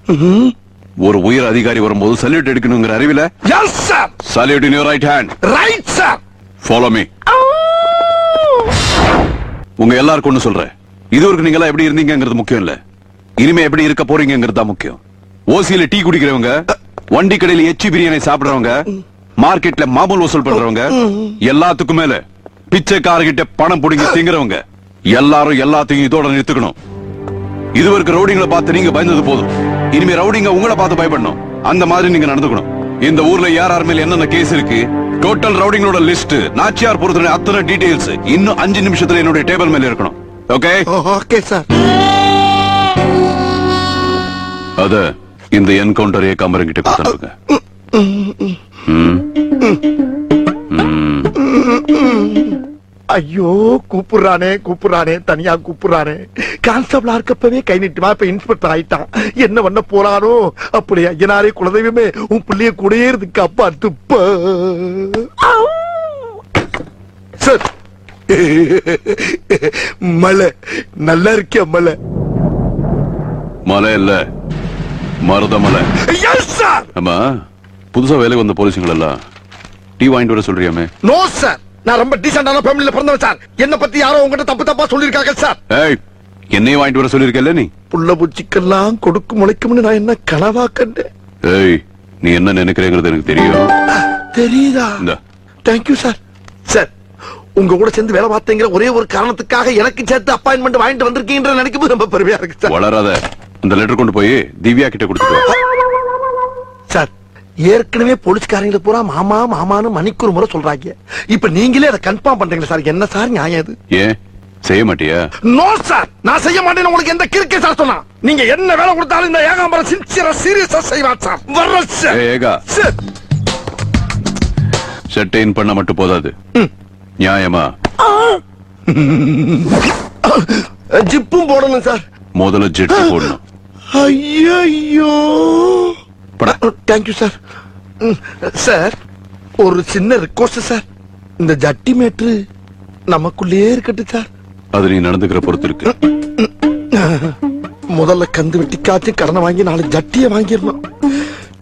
ஒரு உயர் அதிகாரி வரும்போது சல்யூட் எடுக்கணுங்கிற அறிவில yes sir salute in your right hand right sir follow me உங்க எல்லாருக்கும் ஒண்ணு சொல்றேன் இதுவரைக்கும் நீங்க எல்லாம் எப்படி இருந்தீங்கங்கிறது முக்கியம் இல்ல இனிமே எப்படி இருக்க போறீங்கிறது தான் முக்கியம் ஓசியில டீ குடிக்கிறவங்க வண்டி கடையில எச்சி பிரியாணி சாப்பிடுறவங்க மார்க்கெட்ல மாமூல் வசூல் பண்றவங்க எல்லாத்துக்கும் மேல பிச்சைக்காரகிட்ட பணம் புடிங்கி திங்குறவங்க எல்லாரும் எல்லாத்தையும் இதோட நிறுத்துக்கணும் இதுவரைக்கும் ரவுடிங்களை பார்த்து நீங்க பயந்தது போதும் இனிமே ரவுடிங்க உங்களை பார்த்து பயப்படணும் அந்த மாதிரி நீங்க நடந்துக்கணும் இந்த ஊர்ல யார் யார் மேல என்னென்ன கேஸ் இருக்கு டோட்டல் ரவுடிங்களோட லிஸ்ட் நாச்சியார் பொறுத்தவரை அத்தனை டீடைல்ஸ் இன்னும் அஞ்சு நிமிஷத்துல என்னுடைய டேபிள் மேல இருக்கணும் ஓகே ஓகே சார் அத இந்த என்கவுண்டர் ஏகாம்பரம் கிட்ட கொடுத்தாங்க ஐயோ கூப்பிடுறானே கூப்பிடுறானே தனியா கூப்பிடுறானே கான்ஸ்டபிளா இருக்கப்பவே கை நீட்டுமா இப்ப இன்ஸ்பெக்டர் ஆயிட்டான் என்ன பண்ண போறானோ அப்படி ஐயனாரே குலதெய்வமே உன் பிள்ளைய கூடயே இருக்கு அப்பா துப்ப சார் மலை நல்லா இருக்கியா மலை மலை இல்ல மருத மலை எஸ் சார் ஆமா புதுசா வேலைக்கு வந்த போலீஸுங்கள் எல்லாம் டீ வாங்கிட்டு வர சொல்றியாமே நோ சார் நான் ரொம்ப டீசென்டான ஃபேமிலில பிறந்தவன் சார் என்ன பத்தி யாரோ உங்ககிட்ட தப்பு தப்பா சொல்லிருக்காங்க சார் ஏய் என்னையும் வாங்கிட்டு வர சொல்லிருக்கல நீ புள்ள பூச்சிக்கெல்லாம் கொடுக்கு முளைக்கும்னு நான் என்ன கனவா கண்டேன் ஏய் நீ என்ன நினைக்கிறேங்கிறது எனக்கு தெரியும் தெரியுதா இந்தா. தேங்க்யூ சார் சார் உங்க கூட சேர்ந்து வேலை பார்த்தேங்கிற ஒரே ஒரு காரணத்துக்காக எனக்கு சேர்த்து அப்பாயின்மெண்ட் வாங்கிட்டு வந்திருக்கீங்கன்ற நினைக்கும் போது ரொம்ப பெருமையா இருக்கு சார் வளராத இந்த லெட்டர் கொண்டு போய் திவ்யா கிட்ட கொடுத்துட்டு வா. சார் ஏற்கனவே போலீஸ்காரங்களை பூரா மாமா மாமான்னு மணிக்கு ஒரு முறை சொல்றாங்க இப்ப நீங்களே அதை கன்ஃபார்ம் பண்றீங்களா சார் என்ன சார் நியாயம் இது ஏன் செய்ய மாட்டியா நோ சார் நான் செய்ய மாட்டேன்னு உங்களுக்கு எந்த கிறுக்கே சார் சொன்னா நீங்க என்ன வேலை கொடுத்தாலும் இந்த ஏகாம்பரம் சின்சியரா சீரியஸா செய்வார் சார் வர்ற சார் ஏய், ஏகா சார் செட்டை இன் பண்ண மட்டும் போதாது நியாயமா ஜிப்பும் போடணும் சார் முதல்ல ஜெட்டு போடணும் ஐயோ படா. தேங்க்யூ சார் சார் ஒரு சின்ன ரிக்வஸ்ட் சார் இந்த ஜட்டி மேட்ரு நமக்குள்ளேயே இருக்கட்டும் சார் அது நீ நடந்துக்கிற பொறுத்து இருக்கு முதல்ல கந்து வெட்டிக்காச்சும் கடனை வாங்கி நாலு ஜட்டியை வாங்கிடணும்